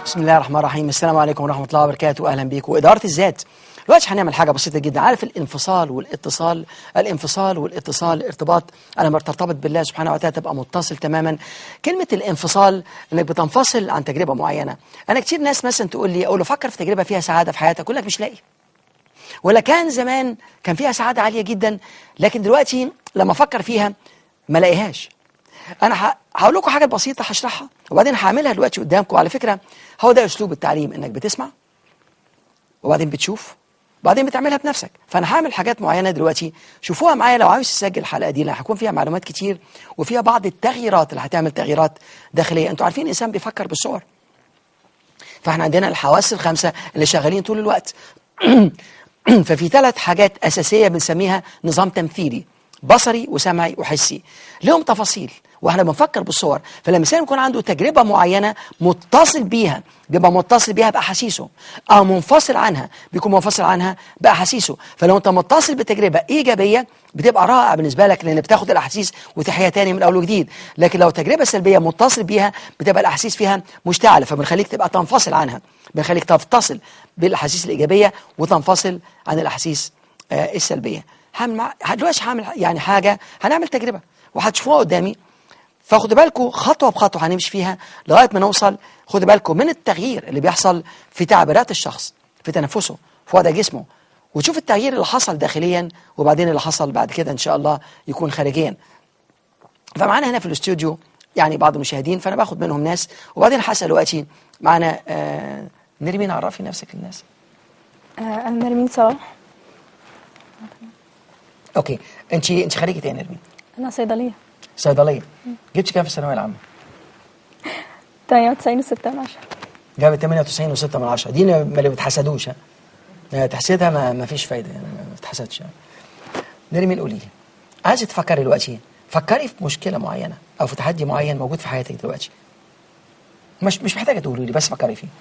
بسم الله الرحمن الرحيم السلام عليكم ورحمة الله وبركاته أهلا بيكم إدارة الذات دلوقتي هنعمل حاجة بسيطة جدا عارف الانفصال والاتصال الانفصال والاتصال الارتباط أنا لما ترتبط بالله سبحانه وتعالى تبقى متصل تماما كلمة الانفصال إنك بتنفصل عن تجربة معينة أنا كتير ناس مثلا تقول لي أقول له فكر في تجربة فيها سعادة في حياتك أقول لك مش لاقي ولا كان زمان كان فيها سعادة عالية جدا لكن دلوقتي لما أفكر فيها ما لاقيهاش انا ه- هقول لكم حاجات بسيطه هشرحها وبعدين هعملها دلوقتي قدامكم على فكره هو ده اسلوب التعليم انك بتسمع وبعدين بتشوف وبعدين بتعملها بنفسك فانا هعمل حاجات معينه دلوقتي شوفوها معايا لو عاوز تسجل الحلقه دي لان هيكون فيها معلومات كتير وفيها بعض التغييرات اللي هتعمل تغييرات داخليه انتوا عارفين الانسان بيفكر بالصور فاحنا عندنا الحواس الخمسه اللي شغالين طول الوقت ففي ثلاث حاجات اساسيه بنسميها نظام تمثيلي بصري وسمعي وحسي لهم تفاصيل واحنا بنفكر بالصور فلما الانسان يكون عنده تجربه معينه متصل بيها بيبقى متصل بيها باحاسيسه او منفصل عنها بيكون منفصل عنها باحاسيسه فلو انت متصل بتجربه ايجابيه بتبقى رائعه بالنسبه لك لان بتاخد الاحاسيس وتحيا تاني من اول وجديد لكن لو تجربه سلبيه متصل بيها بتبقى الاحاسيس فيها مشتعله فبنخليك تبقى تنفصل عنها بنخليك تتصل بالاحاسيس الايجابيه وتنفصل عن الاحاسيس آه، السلبيه هعمل مع... دلوقتي هعمل يعني حاجه هنعمل تجربه وهتشوفوها قدامي فخدوا بالكم خطوه بخطوه هنمشي فيها لغايه ما نوصل خدوا بالكم من التغيير اللي بيحصل في تعبيرات الشخص في تنفسه في وضع جسمه وتشوف التغيير اللي حصل داخليا وبعدين اللي حصل بعد كده ان شاء الله يكون خارجيا فمعانا هنا في الاستوديو يعني بعض المشاهدين فانا باخد منهم ناس وبعدين هسال دلوقتي معانا آه نرمين عرفي نفسك للناس آه، أنا نرمين صلاح اوكي انت انت خريجه ايه يا نرمين أنا صيدلية صيدليه جبتي كام في الثانويه العامه 98 وستة من عشرة جابت 98 و6 من 10 دي ما اللي بتحسدوش ها يعني تحسدها ما, ما فيش فايده يعني ما بتحسدش يعني. نرمين قولي لي عايزه تفكري دلوقتي فكري في مشكله معينه او في تحدي معين موجود في حياتك دلوقتي مش مش محتاجه تقولوا لي بس فكري فيه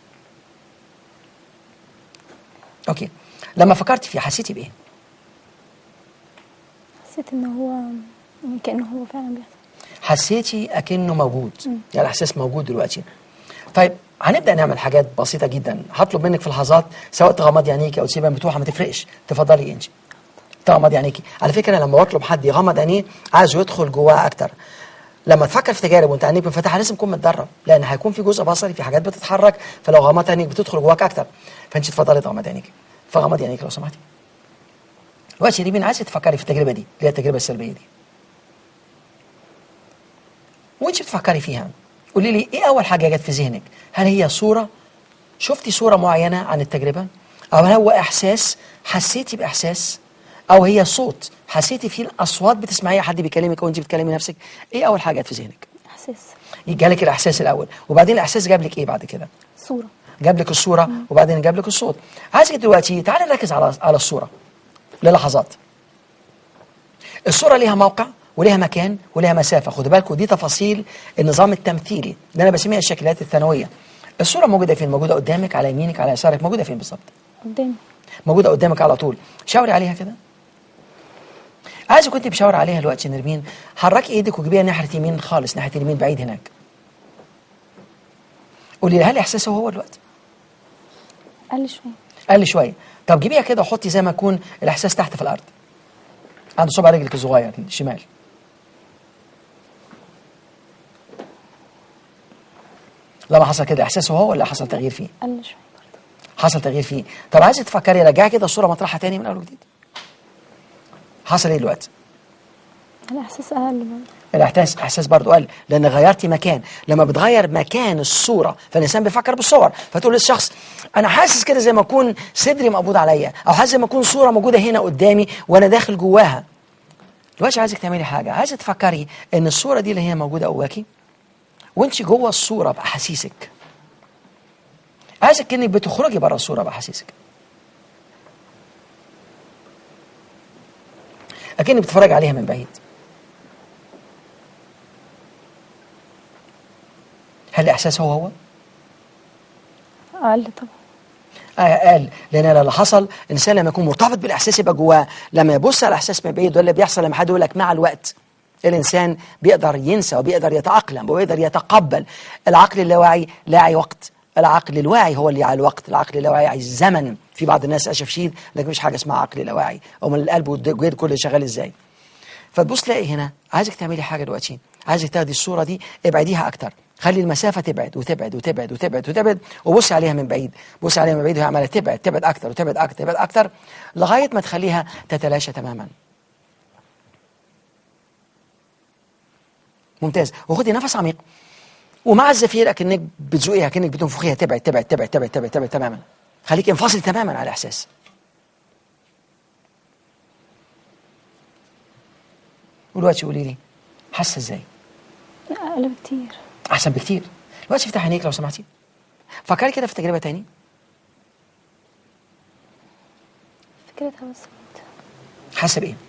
اوكي لما فكرت فيه حسيتي بايه حسيت إن هو يعني كأنه هو فعلا بيحصل حسيتي اكنه موجود يعني الاحساس موجود دلوقتي طيب هنبدا نعمل حاجات بسيطه جدا هطلب منك في لحظات سواء تغمضي عينيكي او تسيبها مفتوحه ما تفرقش تفضلي انت تغمضي عينيكي على فكره لما بطلب حد يغمض عينيه عايزه يدخل جواها اكتر لما تفكر في تجارب وانت عينيك منفتحه لازم تكون متدرب لان هيكون في جزء بصري في حاجات بتتحرك فلو غمضت عينيك بتدخل جواك اكتر فانت تفضلي تغمضي عينيك فغمضي عينيك لو سمحتي دلوقتي يا مين عايزه تفكري في التجربه دي اللي هي التجربه السلبيه دي وانت بتفكري فيها قولي لي ايه اول حاجه جت في ذهنك هل هي صوره شفتي صوره معينه عن التجربه او هل هو احساس حسيتي باحساس او هي صوت حسيتي فيه الاصوات بتسمعيها حد بيكلمك او انت بتكلمي نفسك ايه اول حاجه جت في ذهنك إحساس جالك الاحساس الاول وبعدين الاحساس جاب لك ايه بعد كده صورة جاب لك الصوره وبعدين جاب لك الصوت عايزك دلوقتي تعالي نركز على على الصوره للحظات الصوره ليها موقع وليها مكان وليها مسافه خدوا بالكم دي تفاصيل النظام التمثيلي اللي انا بسميها الشكلات الثانويه الصوره موجوده فين موجوده قدامك على يمينك على يسارك موجوده فين بالظبط قدامي موجوده قدامك على طول شاوري عليها كده عايزك كنت بشاور عليها دلوقتي يا نرمين حركي ايدك وجيبيها ناحيه اليمين خالص ناحيه اليمين بعيد هناك قولي لي هل احساسه هو دلوقتي قل شوية قل شويه طب جيبيها كده وحطي زي ما يكون الاحساس تحت في الارض عند صبع رجلك الصغير الشمال لما حصل كده احساسه هو ولا حصل تغيير فيه قل شوية برضه حصل تغيير فيه طب عايزه تفكري رجعي كده الصوره مطرحها تاني من اول وجديد حصل ايه دلوقتي الإحساس أقل برضه الاحساس احساس برضه قل لان غيرتي مكان لما بتغير مكان الصوره فالانسان بيفكر بالصور فتقول للشخص انا حاسس كده زي ما اكون صدري مقبوض عليا او حاسس زي ما اكون صوره موجوده هنا قدامي وانا داخل جواها دلوقتي عايزك تعملي حاجه عايزه تفكري ان الصوره دي اللي هي موجوده جواكي وانت جوه الصوره باحاسيسك عايزك كانك بتخرجي بره الصوره باحاسيسك اكنك بتتفرج عليها من بعيد هل الاحساس هو هو أقل طبعا آه قال لان اللي حصل الانسان لما يكون مرتبط بالاحساس يبقى جواه لما يبص على الاحساس من بعيد ولا اللي بيحصل لما حد يقول لك مع الوقت الانسان بيقدر ينسى وبيقدر يتاقلم وبيقدر يتقبل العقل اللاواعي لاعي وقت العقل الواعي هو اللي على الوقت العقل اللاواعي عايز زمن في بعض الناس اسف شديد لكن مش حاجه اسمها عقل لاواعي او من القلب والجهد كله شغال ازاي فتبص تلاقي هنا عايزك تعملي حاجه دلوقتي عايزك تاخدي الصوره دي ابعديها اكتر خلي المسافه تبعد وتبعد وتبعد وتبعد وتبعد وبصي عليها من بعيد بصي عليها من بعيد وهي عماله تبعد تبعد اكتر وتبعد اكتر تبعد اكتر لغايه ما تخليها تتلاشى تماما ممتاز وخدي نفس عميق ومع الزفير اكنك بتزقيها اكنك بتنفخيها تبعد تبعد تبعد تبعد تبعد, تبعد تماما خليك انفصل تماما على الاحساس ودلوقتي قولي لي حاسه ازاي اقل بكتير احسن بكتير دلوقتي افتح عينيك لو سمحتي فكري كده في تجربه تاني فكرتها بس حاسه بايه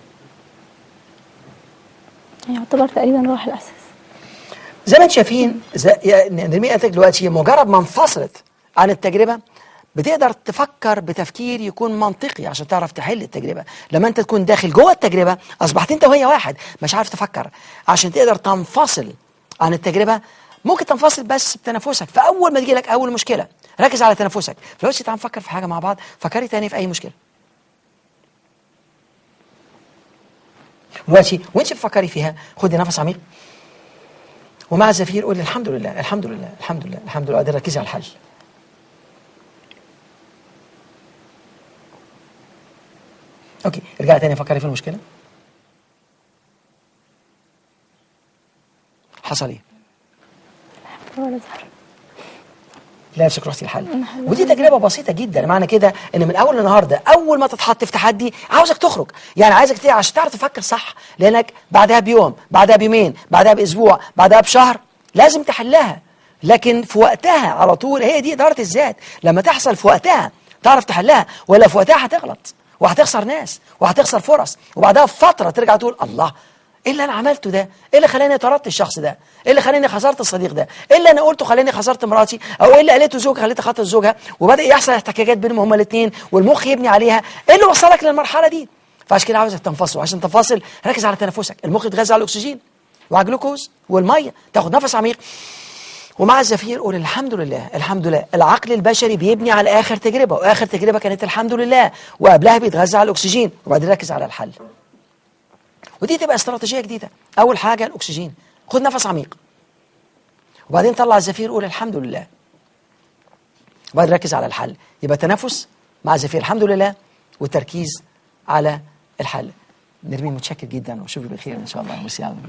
يعني يعتبر تقريبا راح الاساس زي ما انتم شايفين زي- يعني نرمي قالت لك دلوقتي مجرد ما انفصلت عن التجربه بتقدر تفكر بتفكير يكون منطقي عشان تعرف تحل التجربه لما انت تكون داخل جوه التجربه اصبحت انت وهي واحد مش عارف تفكر عشان تقدر تنفصل عن التجربه ممكن تنفصل بس بتنفسك فاول ما تجي لك اول مشكله ركز على تنفسك فلوش تعال نفكر في حاجه مع بعض فكري تاني في اي مشكله دلوقتي وانت بتفكري فيها خدي نفس عميق ومع الزفير قولي الحمد لله الحمد لله الحمد لله الحمد لله قادر ركزي على الحل اوكي ارجعي تاني فكري في المشكله حصل ايه ولا زهر لا نفسك رحتي الحل ودي تجربه بسيطه جدا معنى كده ان من اول النهارده اول ما تتحط في تحدي عاوزك تخرج يعني عايزك تيجي عشان تعرف تفكر صح لانك بعدها بيوم بعدها بيومين بعدها باسبوع بعدها بشهر لازم تحلها لكن في وقتها على طول هي دي اداره الذات لما تحصل في وقتها تعرف تحلها ولا في وقتها هتغلط وهتخسر ناس وهتخسر فرص وبعدها بفتره ترجع تقول الله ايه اللي انا عملته ده؟ ايه اللي خلاني طردت الشخص ده؟ ايه اللي خلاني خسرت الصديق ده؟ ايه اللي انا قلته خلاني خسرت مراتي؟ او ايه اللي قالته زوجها خليتها خسرت زوجها؟ وبدا يحصل احتكاكات بينهم هما الاثنين والمخ يبني عليها، ايه اللي وصلك للمرحله دي؟ فعشان كده عاوزك تنفصل وعشان تنفصل ركز على تنفسك، المخ يتغذى على الاكسجين وعلى الجلوكوز والميه، تاخد نفس عميق ومع الزفير قول الحمد لله الحمد لله العقل البشري بيبني على اخر تجربه واخر تجربه كانت الحمد لله وقبلها بيتغذى على الاكسجين وبعدين ركز على الحل ودي تبقى استراتيجيه جديده اول حاجه الاكسجين خد نفس عميق وبعدين طلع الزفير قول الحمد لله وبعدين ركز على الحل يبقى تنفس مع الزفير الحمد لله والتركيز على الحل نرمين متشكر جدا واشوفك بخير ان شاء الله ميرسي على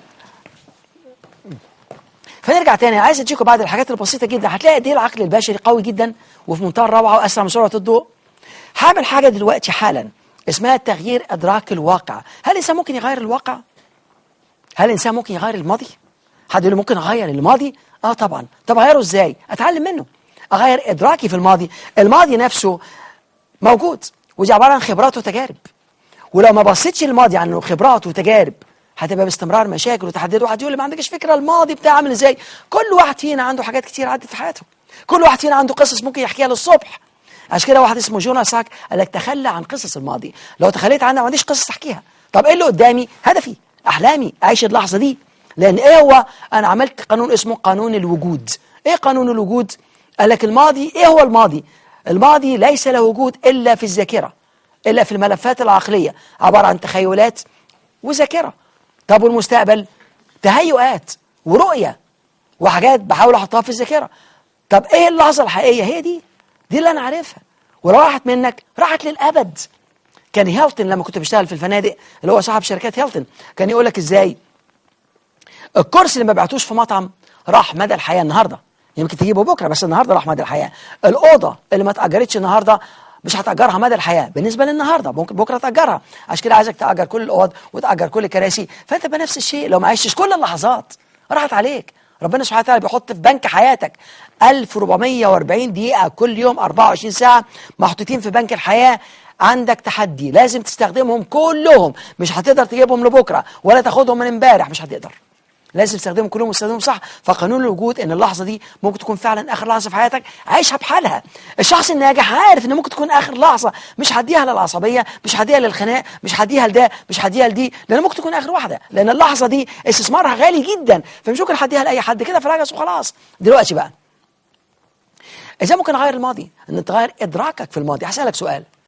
فنرجع تاني عايز اديكم بعض الحاجات البسيطه جدا هتلاقي قد ايه العقل البشري قوي جدا وفي منتهى الروعه واسرع من سرعه الضوء هعمل حاجه دلوقتي حالا اسمها تغيير ادراك الواقع هل الانسان ممكن يغير الواقع هل الانسان ممكن يغير الماضي حد يقول لي ممكن اغير الماضي اه طبعا طب اغيره ازاي اتعلم منه اغير ادراكي في الماضي الماضي نفسه موجود ودي عباره عن خبرات وتجارب ولو ما بصيتش الماضي عنه خبرات وتجارب هتبقى باستمرار مشاكل وتحديات واحد يقول لي ما عندكش فكره الماضي بتاعه عامل ازاي كل واحد فينا عنده حاجات كتير عدت في حياته كل واحد فينا عنده قصص ممكن يحكيها للصبح عشان كده واحد اسمه جونا ساك قال لك تخلى عن قصص الماضي لو تخليت عنها ما عنديش قصص احكيها طب ايه اللي قدامي هدفي احلامي اعيش اللحظه دي لان ايه هو انا عملت قانون اسمه قانون الوجود ايه قانون الوجود قال لك الماضي ايه هو الماضي الماضي ليس له وجود الا في الذاكره الا في الملفات العقليه عباره عن تخيلات وذاكره طب والمستقبل تهيؤات ورؤيه وحاجات بحاول احطها في الذاكره طب ايه اللحظه الحقيقيه هي دي دي اللي انا عارفها ولو راحت منك راحت للابد كان هيلتون لما كنت بشتغل في الفنادق اللي هو صاحب شركات هيلتون كان يقول لك ازاي الكرسي اللي ما بعتوش في مطعم راح مدى الحياه النهارده يمكن تجيبه بكره بس النهارده راح مدى الحياه الاوضه اللي ما اتاجرتش النهارده مش هتاجرها مدى الحياه بالنسبه للنهارده ممكن بكره تاجرها عشان كده عايزك تاجر كل الاوض وتاجر كل الكراسي فانت بنفس الشيء لو ما عشتش كل اللحظات راحت عليك ربنا سبحانه وتعالى بيحط في بنك حياتك 1440 دقيقة كل يوم 24 ساعة محطوطين في بنك الحياة عندك تحدي لازم تستخدمهم كلهم مش هتقدر تجيبهم لبكرة ولا تاخدهم من امبارح مش هتقدر لازم تستخدمهم كلهم وتستخدمهم صح فقانون الوجود ان اللحظه دي ممكن تكون فعلا اخر لحظه في حياتك عيشها بحالها الشخص الناجح عارف ان ممكن تكون اخر لحظه مش هديها للعصبيه مش هديها للخناق مش هديها لده مش هديها لدي لان ممكن تكون اخر واحده لان اللحظه دي استثمارها غالي جدا فمش ممكن هديها لاي حد كده في العجز وخلاص دلوقتي بقى ازاي ممكن اغير الماضي ان تغير ادراكك في الماضي هسالك سؤال